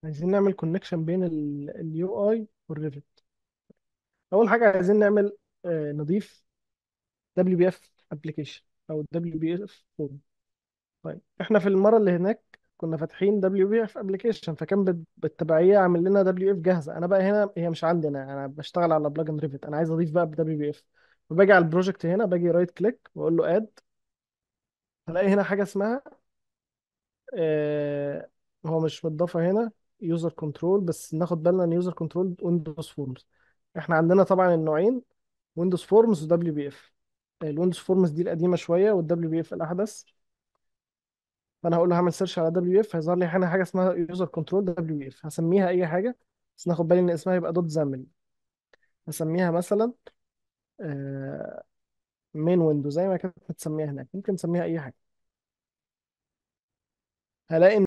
عايزين نعمل كونكشن بين اليو اي والريفت اول حاجه عايزين نعمل آه، نضيف دبليو بي اف ابلكيشن او دبليو بي اف فورم طيب احنا في المره اللي هناك كنا فاتحين دبليو بي اف ابلكيشن فكان بال- بالتبعيه عامل لنا دبليو اف جاهزه انا بقى هنا هي مش عندي انا انا بشتغل على بلجن ريفت انا عايز اضيف بقى بدبليو بي اف فباجي على البروجكت هنا باجي رايت كليك واقول له اد هلاقي هنا حاجه اسمها آه هو مش متضافه هنا يوزر كنترول بس ناخد بالنا ان يوزر كنترول ويندوز فورمز احنا عندنا طبعا النوعين ويندوز فورمز ودبليو بي اف الويندوز فورمز دي القديمه شويه والدبليو بي اف الاحدث فانا هقول له هعمل سيرش على دبليو اف هيظهر لي هنا حاجه اسمها يوزر كنترول دبليو بي اف هسميها اي حاجه بس ناخد بالي ان اسمها يبقى دوت زامل هسميها مثلا مين ويندو زي ما كانت متسميها هناك ممكن نسميها اي حاجه هلاقي